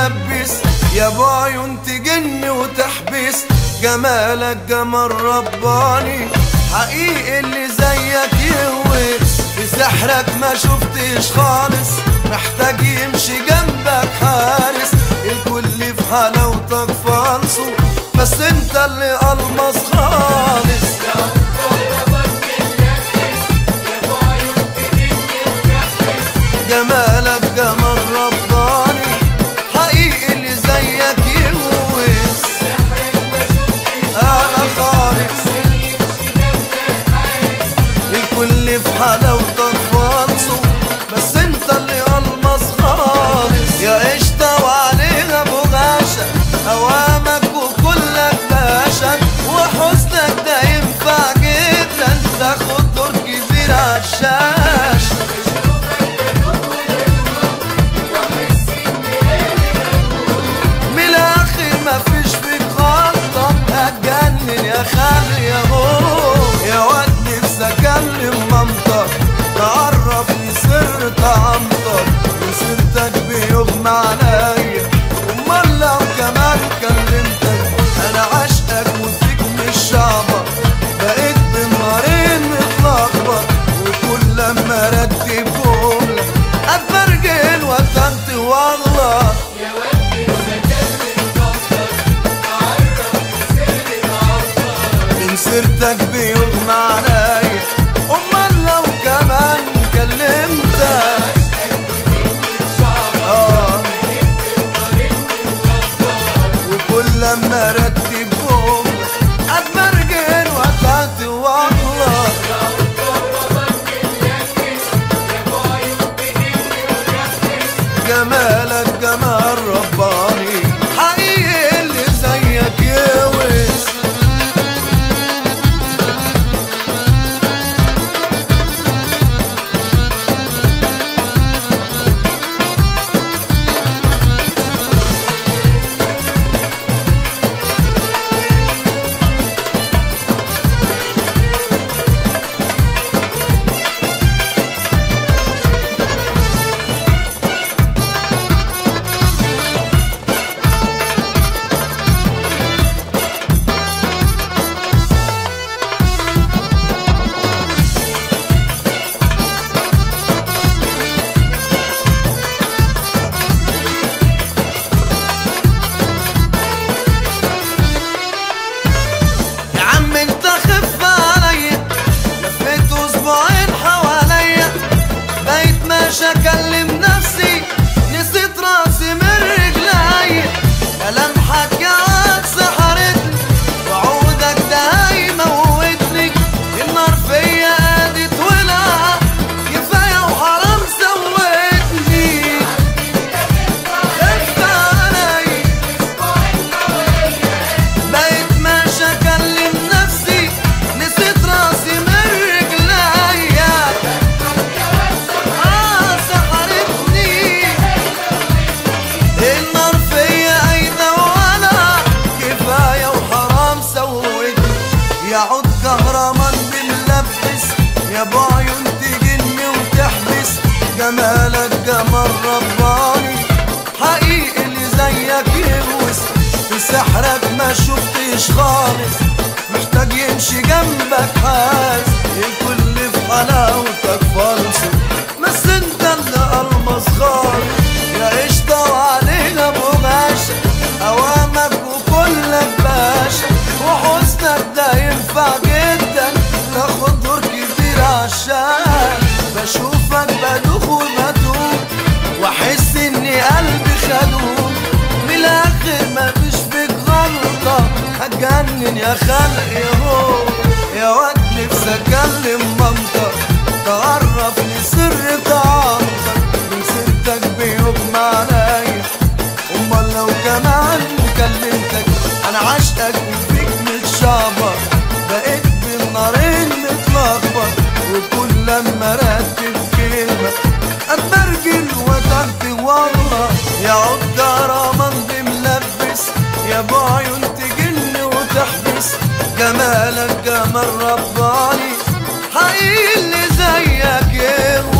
ملبس يا ابو عيون تجن وتحبس جمالك جمال رباني حقيقي اللي زيك يهوس في سحرك ما شفتش خالص محتاج يمشي جنبك حارس الكل في حلاوتك فالصو بس انت اللي المص خالص جمالك جمال رباني حقيقي اللي زيك يهوس انا خالص الكل في حلاوتك فالصو بس انت اللي المص خالص يا قشطة وعليها بغاشة اوامك وكلك باشا وحسنك ده ينفع جدا تاخد دور كبير عالشاشة من الاخر مفيش فيك غلطة هتجنن يا خالي يا هو يا واد نفسي اكلم مامتك تعرفني سر طعمتك وسيرتك بيغمى عليا امال لو كمان كلمتك انا عاشقك وفيك مش شعبك بقيت بنهارين متلخبط وكل لما ارتب جملة اتبرجل واتنت والله من سيرتك بيغمى عليا امال لو كمان كلمتك آه. وكل لما ارتب جملة اتبرجل واتنت والله جمالك جمال رباني حقيقي اللي زيك يوس يا عم انت خف عليا لفيت اسبوعين حواليا بقيت ماشي اكلم نفسي نسيت راسي من رجليا ملامحك يا عاد سحرتني وعودك ده هيموتني النار فيا قادت ولعة كفاية وحرام سوتني خف عليا بقيت ماشي اكلم نفسي نسيت راسي من رجليا اه سحرتني النار فيا قايدة وانا كفاية وحرام سوتني يعود كهرمان بنلبس يا ابو عيون تجني وتحبس جمالك جمال رباني حقيقي اللي زيك يهوس في سحرك ما شفتش خالص محتاج يمشي جنبك حاس الكل في حلاوتك فالصو بس انت اللي المص خالص يا قشطة وعلينا بغاشة اوامك وكلك باشا وحسنك ده ينفع جدا تاخد دور كبير عشان بشوفك بدوخ وبدوخ واحس اني قلبي خدوم من الاخر مفيش فيك غلطة هتجنن يا خلق يا هو يا واد نفسي اكلم مامتك تعرفني سر طعمتك من سيرتك بيغمى عليا امال لو كمان كلمتك انا عاشقك وفيك متشعبط بقيت بالنارين متلخبط وكل لما ارتب كلمه اتبرجل وتعدي والله يا عود رمان بملبس يا ابو عيون تجن وتحبس جمالك جمال رباني حقيقي اللي زيك يهوى